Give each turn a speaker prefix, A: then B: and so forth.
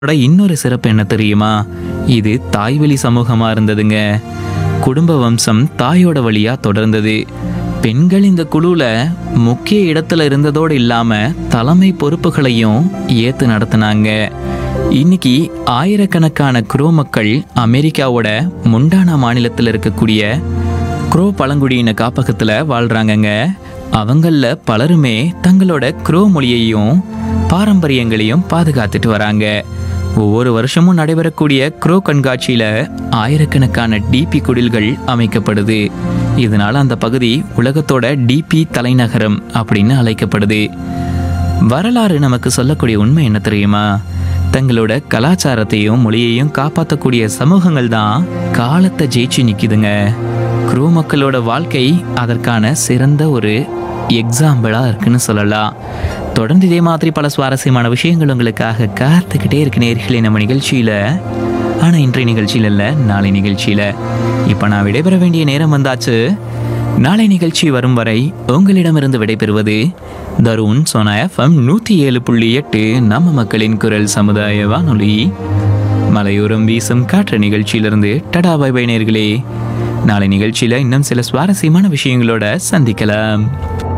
A: இதோட இன்னொரு சிறப்பு என்ன தெரியுமா இது தாய்வழி சமூகமா இருந்ததுங்க குடும்ப வம்சம் தாயோட வழியா தொடர்ந்தது பெண்கள் இந்த குழுல முக்கிய இடத்துல இருந்ததோடு இல்லாம தலைமை பொறுப்புகளையும் ஏத்து நடத்தினாங்க இன்னைக்கு ஆயிரக்கணக்கான குரோ மக்கள் அமெரிக்காவோட முண்டானா மாநிலத்தில் இருக்கக்கூடிய குரோ பழங்குடியின காப்பகத்துல வாழ்றாங்கங்க அவங்கள பலருமே தங்களோட குரோ மொழியையும் பாரம்பரியங்களையும் பாதுகாத்துட்டு வராங்க ஒவ்வொரு வருஷமும் நடைபெறக்கூடிய குரோ கண்காட்சியில ஆயிரக்கணக்கான டிபி குடில்கள் அமைக்கப்படுது இதனால அந்த பகுதி உலகத்தோட டிபி தலைநகரம் அப்படின்னு அழைக்கப்படுது வரலாறு நமக்கு சொல்லக்கூடிய உண்மை என்ன தெரியுமா தங்களோட கலாச்சாரத்தையும் மொழியையும் காப்பாற்றக்கூடிய சமூகங்கள் தான் காலத்தை ஜெயிச்சு நிக்குதுங்க குரூ மக்களோட வாழ்க்கை அதற்கான சிறந்த ஒரு எக்ஸாம்பிளா இருக்குன்னு சொல்லலாம் தொடர்ந்து இதே மாதிரி பல சுவாரஸ்யமான விஷயங்கள் உங்களுக்காக காத்துக்கிட்டே இருக்கு நேர்களே நம்ம நிகழ்ச்சியில ஆனா இன்றைய நிகழ்ச்சியில இல்ல நாளை நிகழ்ச்சியில இப்ப நான் விடைபெற வேண்டிய நேரம் வந்தாச்சு நாளை நிகழ்ச்சி வரும் வரை உங்களிடமிருந்து விடைபெறுவது தருண் சோனா எஃப்எம் நூற்றி ஏழு புள்ளி எட்டு நம்ம மக்களின் குரல் சமுதாய வானொலி மலையோரம் வீசும் காற்று நிகழ்ச்சியிலிருந்து டடா பை பை நேர்களே நாளை நிகழ்ச்சியில் இன்னும் சில சுவாரஸ்யமான விஷயங்களோட சந்திக்கலாம்